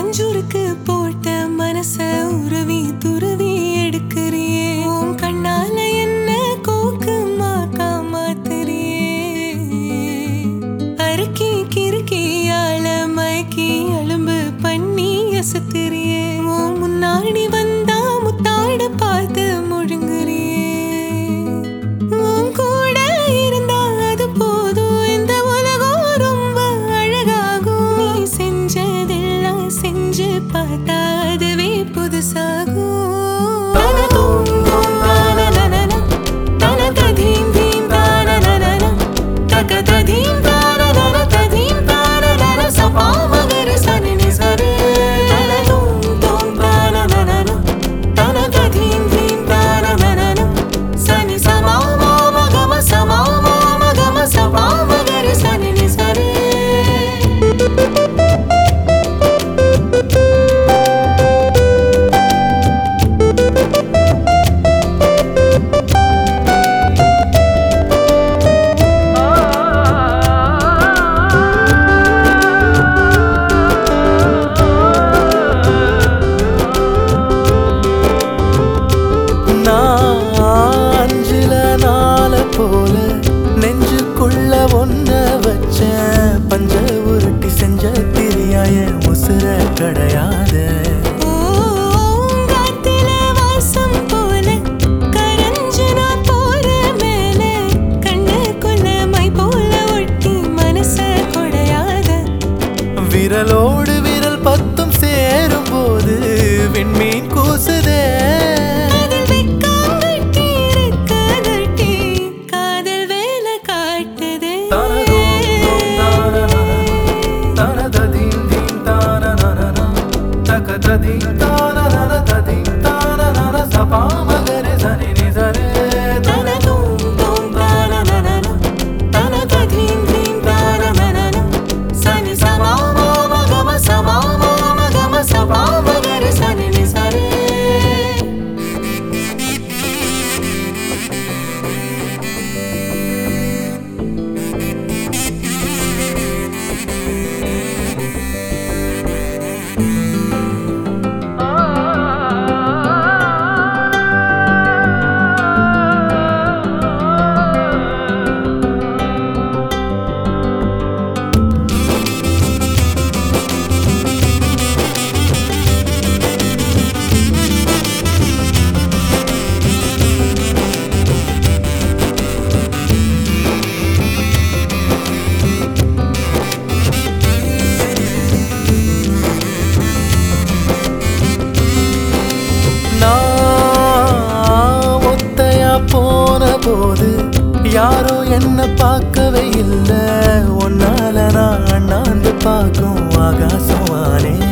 நெஞ்சுருக்கு போட்ட மனச உருவி துருவி எடுக்கிறியே உன் கண்ணால என்ன கோக்கு மாக்கா மாத்துறியே அறுக்கி கிறுக்கி ஆள மயக்கி அலும்பு பண்ணி அசத்துறியே உன் முன்னாடி வந்தா முத்தாட பார்த்து முழுங்குறியே உன் கூட இருந்தா அது போதும் இந்த உலகம் ரொம்ப அழகாகும் நீ செஞ்சதெல்லாம் செஞ்சு பார்த்தா அதுவே புதுசாகும் தனதும் தும் தானனனன, தனததீம் தீம் தானனனன, தகததீம் தானனன, ததீம் தானனன, சபா மகர சனி நி சரி. தனதும் தும் தானனனன, தனததீம் தீம் தானனனன, சனி சமா மாம கம சமா மாம கம சபா மகர சனி நி சரி. நான் அஞ்சுல நாள போல நெஞ்சுக்குள்ள ஒன்ன வச்ச பஞ்ச உருட்டி செஞ்ச திரியாய உசுர கிடையாது பூங்காத்துல வாசம் போல கரஞ்சு நான் போற மேல கண்ணுக்குள்ள மை போல ஒட்டி மனச கொடையாத விரலோடு விரல் பத்தும் சேரும் போது விண்மீன் கூசுதே அதில் வெக்கம் கட்டி இருக்கதட்டி காதல் வேலை காட்டுதே தனதும் தும் தானனனன, தனததீம் தீம் தானனனன, சனி சமா மாம கம சமா மாம கம சபா மகர சனி நி சரி. நான் ஒத்தையா போன போது யாரோ என்ன பார்க்கவே இல்ல உன்னால நான் அண்ணாந்து பார்க்கும் ஆகாசம் வானே